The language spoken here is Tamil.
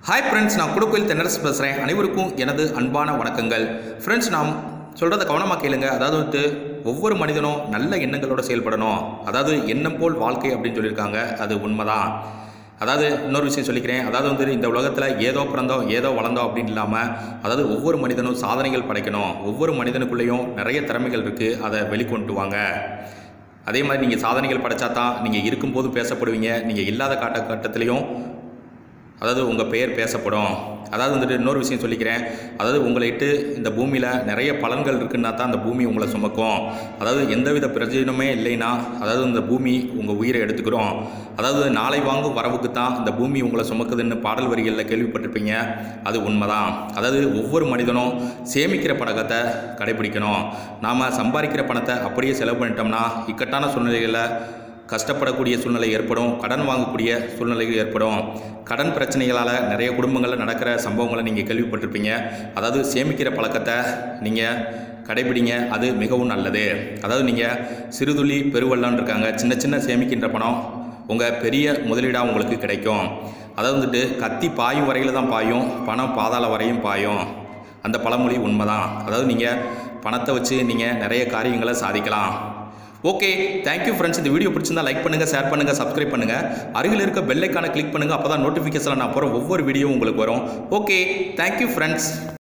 ஹாய் ஃப்ரெண்ட்ஸ் நான் குடுக்கோயில் தென்னரசு பேசுகிறேன் அனைவருக்கும் எனது அன்பான வணக்கங்கள் ஃப்ரெண்ட்ஸ் நாம் சொல்கிறத கவனமாக கேளுங்க அதாவது வந்து ஒவ்வொரு மனிதனும் நல்ல எண்ணங்களோட செயல்படணும் அதாவது எண்ணம் போல் வாழ்க்கை அப்படின்னு சொல்லியிருக்காங்க அது உண்மைதான் அதாவது இன்னொரு விஷயம் சொல்லிக்கிறேன் அதாவது வந்து இந்த உலகத்தில் ஏதோ பிறந்தோம் ஏதோ வளர்ந்தோம் அப்படின்னு இல்லாமல் அதாவது ஒவ்வொரு மனிதனும் சாதனைகள் படைக்கணும் ஒவ்வொரு மனிதனுக்குள்ளேயும் நிறைய திறமைகள் இருக்குது அதை வெளிக்கொண்டு வாங்க அதே மாதிரி நீங்கள் சாதனைகள் படைச்சா தான் நீங்கள் இருக்கும்போது பேசப்படுவீங்க நீங்கள் இல்லாத காட்ட கட்டத்துலேயும் அதாவது உங்கள் பெயர் பேசப்படும் அதாவது வந்துட்டு இன்னொரு விஷயம் சொல்லிக்கிறேன் அதாவது உங்களை இட்டு இந்த பூமியில் நிறைய பலன்கள் இருக்குன்னா தான் அந்த பூமி உங்களை சுமக்கும் அதாவது எந்தவித பிரயோஜனமே இல்லைன்னா அதாவது இந்த பூமி உங்கள் உயிரை எடுத்துக்கிறோம் அதாவது நாளை வாங்கும் வரவுக்கு தான் இந்த பூமி உங்களை சுமக்குதுன்னு பாடல் வரிகளில் கேள்விப்பட்டிருப்பீங்க அது உண்மைதான் அதாவது ஒவ்வொரு மனிதனும் சேமிக்கிற பழக்கத்தை கடைபிடிக்கணும் நாம் சம்பாதிக்கிற பணத்தை அப்படியே செலவு பண்ணிட்டோம்னா இக்கட்டான சூழ்நிலைகளில் கஷ்டப்படக்கூடிய சூழ்நிலை ஏற்படும் கடன் வாங்கக்கூடிய சூழ்நிலைகள் ஏற்படும் கடன் பிரச்சனைகளால் நிறைய குடும்பங்களில் நடக்கிற சம்பவங்களை நீங்கள் கேள்விப்பட்டிருப்பீங்க அதாவது சேமிக்கிற பழக்கத்தை நீங்கள் கடைபிடிங்க அது மிகவும் நல்லது அதாவது நீங்கள் சிறுதுளி பெருவெள்ளம்னு இருக்காங்க சின்ன சின்ன சேமிக்கின்ற பணம் உங்கள் பெரிய முதலீடாக உங்களுக்கு கிடைக்கும் அதாவது வந்துட்டு கத்தி பாயும் வரையில் தான் பாயும் பணம் பாதாள வரையும் பாயும் அந்த பழமொழி உண்மைதான் அதாவது நீங்கள் பணத்தை வச்சு நீங்கள் நிறைய காரியங்களை சாதிக்கலாம் ஓகே தேங்க்யூ ஃப்ரெண்ட்ஸ் இந்த வீடியோ பிடிச்சிருந்தா லைக் பண்ணுங்கள் ஷேர் பண்ணுங்கள் சப்ஸ்கிரைப் பண்ணுங்கள் அருகில் இருக்க பெல்லைக்கான கிளிக் பண்ணுங்கள் அப்போ தான் நோட்டிஃபிகேஷனில் நான் போகிற ஒவ்வொரு வீடியோவும் உங்களுக்கு வரும் ஓகே தேங்க்யூ ஃப்ரெண்ட்ஸ்